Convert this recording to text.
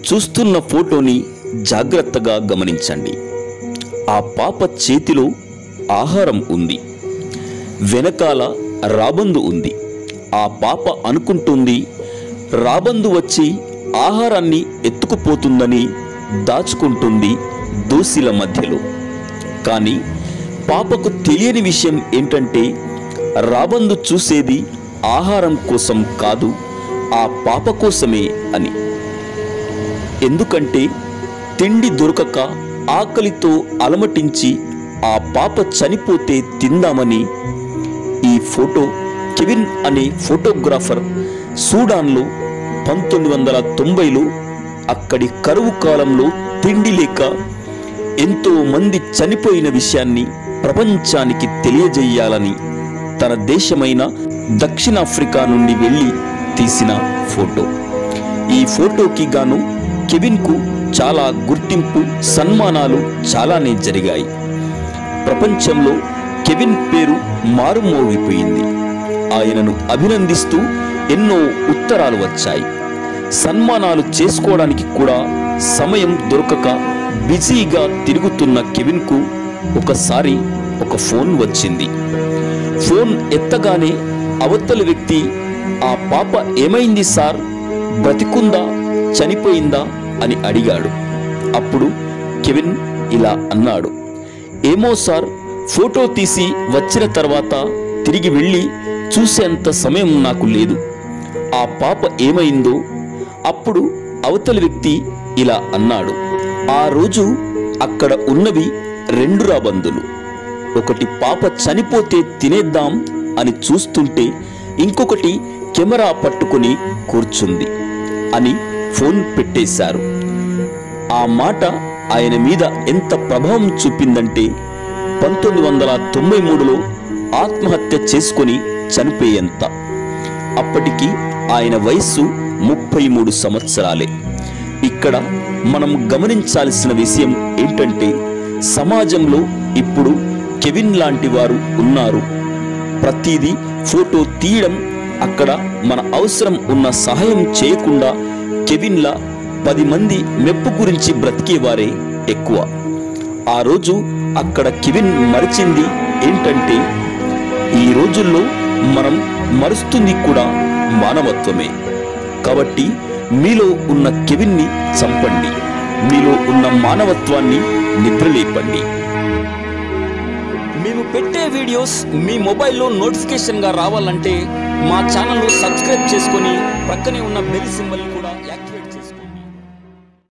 చూస్తున్న ఫోటోని జాగ్రత్తగా గమనించండి ఆ పాప చేతిలో ఆహారం ఉంది వెనకాల రాబందు ఉంది ఆ పాప అనుకుంటుంది రాబందు వచ్చి ఆహారాన్ని ఎత్తుకుపోతుందని దాచుకుంటుంది దోసిల మధ్యలో కానీ పాపకు తెలియని విషయం ఏంటంటే రాబందు చూసేది ఆహారం కోసం కాదు ఆ పాప కోసమే అని ఎందుకంటే తిండి దొరకక ఆకలితో అలమటించి ఆ పాప చనిపోతే తిందామని ఈ ఫోటో కెవిన్ అనే ఫోటోగ్రాఫర్ సూడాన్లో పంతొమ్మిది వందల తొంభైలో అక్కడి కరువు కాలంలో తిండి లేక ఎంతో మంది చనిపోయిన విషయాన్ని ప్రపంచానికి తెలియజేయాలని తన దేశమైన దక్షిణాఫ్రికా నుండి వెళ్ళి తీసిన ఫోటో ఈ ఫోటోకి గాను కెవిన్కు చాలా గుర్తింపు సన్మానాలు చాలానే జరిగాయి ప్రపంచంలో కెవిన్ పేరు మారుమోగిపోయింది ఆయనను అభినందిస్తూ ఎన్నో ఉత్తరాలు వచ్చాయి సన్మానాలు చేసుకోవడానికి కూడా సమయం దొరకక బిజీగా తిరుగుతున్న కెవిన్కు ఒకసారి ఒక ఫోన్ వచ్చింది ఫోన్ ఎత్తగానే అవతలి వ్యక్తి ఆ పాప ఏమైంది సార్ బ్రతికుందా చనిపోయిందా అని అడిగాడు అప్పుడు కెవిన్ ఇలా అన్నాడు ఏమో సార్ ఫోటో తీసి వచ్చిన తర్వాత తిరిగి వెళ్ళి చూసేంత సమయం నాకు లేదు ఆ పాప ఏమైందో అప్పుడు అవతలి వ్యక్తి ఇలా అన్నాడు ఆ రోజు అక్కడ ఉన్నవి రెండు రాబందులు ఒకటి పాప చనిపోతే తినేద్దాం అని చూస్తుంటే ఇంకొకటి కెమెరా పట్టుకుని కూర్చుంది అని ఫోన్ పెట్టేశారు ఆ మాట ఆయన మీద ఎంత ప్రభావం చూపిందంటే పంతొమ్మిది వందల తొంభై మూడులో ఆత్మహత్య చేసుకొని చనిపోయేంత అప్పటికి ఆయన వయస్సు ముప్పై మూడు సంవత్సరాలే ఇక్కడ మనం గమనించాల్సిన విషయం ఏంటంటే సమాజంలో ఇప్పుడు కెవిన్ లాంటి వారు ఉన్నారు ప్రతిదీ ఫోటో తీయడం అక్కడ మన అవసరం ఉన్న సహాయం చేయకుండా కెవిన్లా పది మంది మెప్పు గురించి బ్రతికేవారే ఎక్కువ ఆ రోజు అక్కడ కెవిన్ మరిచింది ఏంటంటే ఈ రోజుల్లో మనం మరుస్తుంది కూడా మానవత్వమే కాబట్టి మీలో ఉన్న కెవిన్ని చంపండి మీలో ఉన్న మానవత్వాన్ని నిద్రలేపండి మేము పెట్టే వీడియోస్ మీ మొబైల్లో నోటిఫికేషన్గా రావాలంటే మా ఛానల్ను సబ్స్క్రైబ్ చేసుకొని ప్రక్కనే ఉన్న బెల్ సింబల్ కూడా యాక్టివేట్